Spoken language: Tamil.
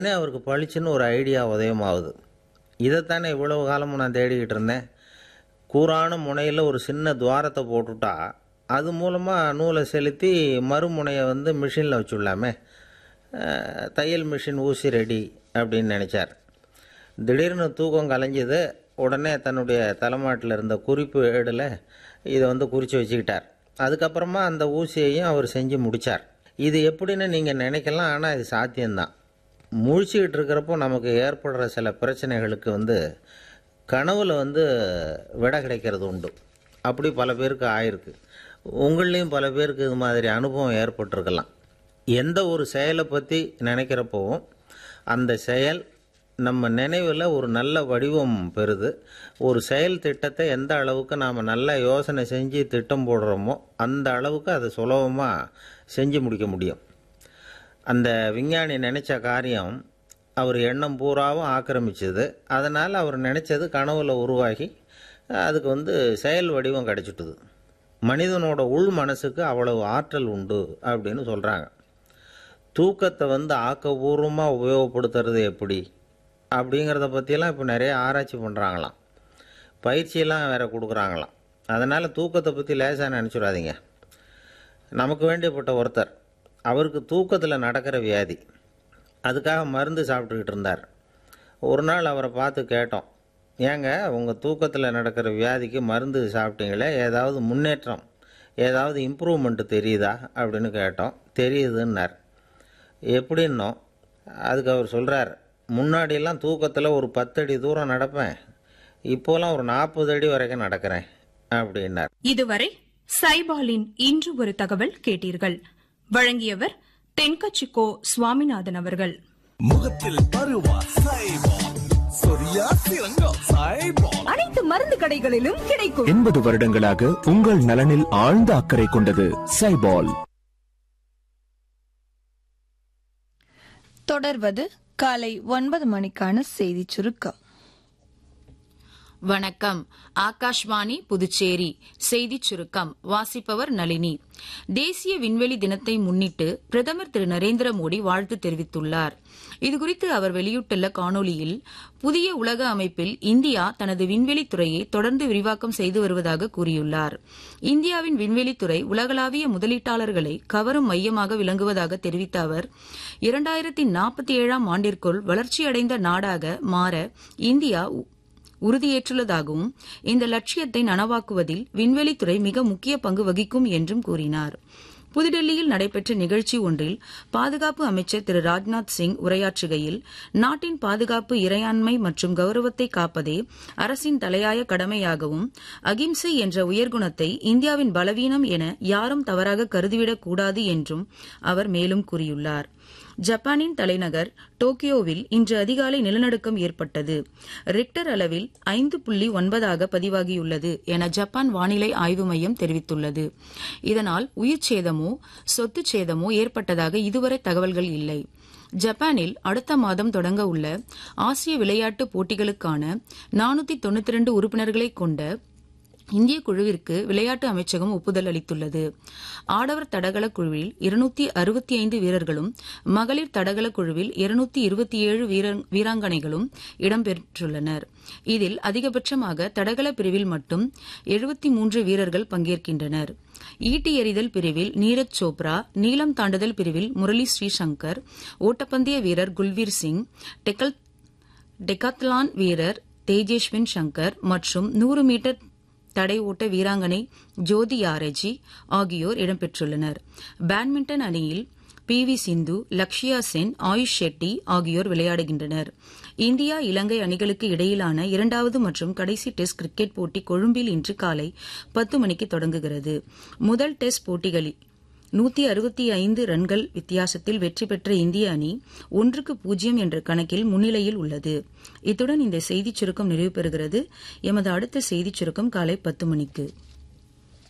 உடனே அவருக்கு பளிச்சுன்னு ஒரு ஐடியா உதயமாகுது இதைத்தானே இவ்வளவு காலமும் நான் தேடிக்கிட்டு இருந்தேன் கூரான முனையில் ஒரு சின்ன துவாரத்தை போட்டுட்டா அது மூலமாக நூலை செலுத்தி மறுமுனையை வந்து மிஷினில் வச்சுடலாமே அஹ், தையல் மிஷின் ஊசி ரெடி அப்படின்னு நினச்சார் திடீர்னு தூக்கம் கலைஞ்சது உடனே தன்னுடைய தலைமாட்டில் இருந்த குறிப்பு ஏடில் இதை வந்து குறித்து வச்சுக்கிட்டார் அதுக்கப்புறமா அந்த ஊசியையும் அவர் செஞ்சு முடித்தார் இது எப்படின்னு நீங்கள் நினைக்கலாம் ஆனால் இது சாத்தியம்தான் முழிச்சுக்கிட்டு இருக்கிறப்போ நமக்கு ஏற்படுற சில பிரச்சனைகளுக்கு வந்து கனவுல வந்து விடை கிடைக்கிறது உண்டு அப்படி பல பேருக்கு ஆயிருக்கு உங்கள்லேயும் பல பேருக்கு இது மாதிரி அனுபவம் ஏற்பட்டிருக்கலாம் எந்த ஒரு செயலை பற்றி நினைக்கிறப்போவும் அந்த செயல் நம்ம நினைவில் ஒரு நல்ல வடிவம் பெறுது ஒரு செயல் திட்டத்தை எந்த அளவுக்கு நாம் நல்லா யோசனை செஞ்சு திட்டம் போடுறோமோ அந்த அளவுக்கு அதை சுலபமாக செஞ்சு முடிக்க முடியும் அந்த விஞ்ஞானி நினைச்ச காரியம் அவர் எண்ணம் பூராவும் ஆக்கிரமிச்சது அதனால் அவர் நினைச்சது கனவுல உருவாகி அதுக்கு வந்து செயல் வடிவம் கிடைச்சிட்டுது மனிதனோட உள் மனசுக்கு அவ்வளவு ஆற்றல் உண்டு அப்படின்னு சொல்கிறாங்க தூக்கத்தை வந்து ஆக்கபூர்வமாக உபயோகப்படுத்துறது எப்படி அப்படிங்கிறத பற்றியெல்லாம் இப்போ நிறைய ஆராய்ச்சி பண்ணுறாங்களாம் பயிற்சியெல்லாம் வேற கொடுக்குறாங்களாம் அதனால் தூக்கத்தை பற்றி லேசாக நினச்சிடாதீங்க நமக்கு வேண்டியப்பட்ட ஒருத்தர் அவருக்கு தூக்கத்தில் நடக்கிற வியாதி அதுக்காக மருந்து சாப்பிட்டுக்கிட்டு இருந்தார் ஒரு நாள் அவரை பார்த்து கேட்டோம் ஏங்க உங்கள் தூக்கத்தில் நடக்கிற வியாதிக்கு மருந்து சாப்பிட்டீங்களே ஏதாவது முன்னேற்றம் ஏதாவது இம்ப்ரூவ்மெண்ட் தெரியுதா அப்படின்னு கேட்டோம் தெரியுதுன்னார் எப்படின்னோம் அதுக்கு அவர் சொல்கிறார் முன்னாடியெல்லாம் தூக்கத்தில் ஒரு பத்தடி தூரம் நடப்பேன் இப்போலாம் ஒரு நாற்பது அடி வரைக்கும் நடக்கிறேன் அப்படின்னார் இதுவரை சைபாலின் இன்று ஒரு தகவல் கேட்டீர்கள் வழங்கியவர் தென்கச்சிக்கோ சுவாமிநாதன் அவர்கள் முகத்தில் பருவா சைபால் சொரியா சிறங்கா சைபால் அனைத்து மருந்து கடைகளிலும் கிடைக்கும் எண்பது வருடங்களாக உங்கள் நலனில் ஆழ்ந்த அக்கறை கொண்டது சைபால் தொடர்வது காலை ஒன்பது மணிக்கான செய்திச் சுருக்கம் வணக்கம் ஆகாஷ்வாணி புதுச்சேரி செய்திச் சுருக்கம் வாசிப்பவர் நளினி தேசிய விண்வெளி தினத்தை முன்னிட்டு பிரதமர் திரு நரேந்திர மோடி வாழ்த்து தெரிவித்துள்ளார் இதுகுறித்து அவர் வெளியிட்டுள்ள காணொலியில் புதிய உலக அமைப்பில் இந்தியா தனது விண்வெளித் துறையை தொடர்ந்து விரிவாக்கம் செய்து வருவதாக கூறியுள்ளார் இந்தியாவின் விண்வெளித்துறை உலகளாவிய முதலீட்டாளர்களை கவரும் மையமாக விளங்குவதாக தெரிவித்த அவர் இரண்டாயிரத்தி நாற்பத்தி ஏழாம் ஆண்டிற்குள் வளர்ச்சியடைந்த நாடாக மாற இந்தியா உறுதியேற்றுள்ளதாகவும் இந்த லட்சியத்தை நனவாக்குவதில் விண்வெளித்துறை மிக முக்கிய பங்கு வகிக்கும் என்றும் கூறினார் புதுடெல்லியில் நடைபெற்ற நிகழ்ச்சி ஒன்றில் பாதுகாப்பு அமைச்சர் திரு ராஜ்நாத் சிங் உரையாற்றுகையில் நாட்டின் பாதுகாப்பு இறையாண்மை மற்றும் கௌரவத்தை காப்பதே அரசின் தலையாய கடமையாகவும் அகிம்சை என்ற உயர்குணத்தை இந்தியாவின் பலவீனம் என யாரும் தவறாக கருதிவிடக் கூடாது என்றும் அவர் மேலும் கூறியுள்ளார் ஜப்பானின் தலைநகர் டோக்கியோவில் இன்று அதிகாலை நிலநடுக்கம் ஏற்பட்டது ரிக்டர் அளவில் ஐந்து புள்ளி ஒன்பதாக பதிவாகியுள்ளது என ஜப்பான் வானிலை ஆய்வு மையம் தெரிவித்துள்ளது இதனால் உயிர் சேதமோ சொத்து சேதமோ ஏற்பட்டதாக இதுவரை தகவல்கள் இல்லை ஜப்பானில் அடுத்த மாதம் தொடங்க உள்ள ஆசிய விளையாட்டுப் போட்டிகளுக்கான நானூத்தி தொண்ணூத்தி ரெண்டு உறுப்பினர்களை கொண்ட இந்திய குழுவிற்கு விளையாட்டு அமைச்சகம் ஒப்புதல் அளித்துள்ளது ஆடவர் தடகள குழுவில் இருநூத்தி அறுபத்தி ஐந்து வீரர்களும் மகளிர் தடகள குழுவில் இருநூத்தி இருபத்தி ஏழு வீராங்கனைகளும் இடம்பெற்றுள்ளனர் இதில் அதிகபட்சமாக தடகள பிரிவில் மட்டும் எழுபத்தி மூன்று வீரர்கள் பங்கேற்கின்றனர் ஈட்டி எறிதல் பிரிவில் நீரஜ் சோப்ரா நீளம் தாண்டுதல் பிரிவில் முரளி ஸ்ரீசங்கர் ஓட்டப்பந்தய வீரர் குல்வீர் சிங் டெக்கல் டெக்காத்லான் வீரர் தேஜேஷ்வின் சங்கர் மற்றும் நூறு மீட்டர் தடை ஓட்ட வீராங்கனை ஜோதி யாரஜி ஆகியோர் இடம்பெற்றுள்ளனர் பேட்மிண்டன் அணியில் பி வி சிந்து லக்ஷயா சென் ஆயுஷ் ஷெட்டி ஆகியோர் விளையாடுகின்றனர் இந்தியா இலங்கை அணிகளுக்கு இடையிலான இரண்டாவது மற்றும் கடைசி டெஸ்ட் கிரிக்கெட் போட்டி கொழும்பில் இன்று காலை பத்து மணிக்கு தொடங்குகிறது முதல் டெஸ்ட் போட்டிகளில் நூத்தி அறுபத்தி ஐந்து ரன்கள் வித்தியாசத்தில் வெற்றி பெற்ற இந்திய அணி ஒன்றுக்கு பூஜ்ஜியம் என்ற கணக்கில் முன்னிலையில் உள்ளது இத்துடன் இந்த செய்திச் சுருக்கம் நிறைவு பெறுகிறது எமது அடுத்த செய்திச் சுருக்கம் காலை பத்து மணிக்கு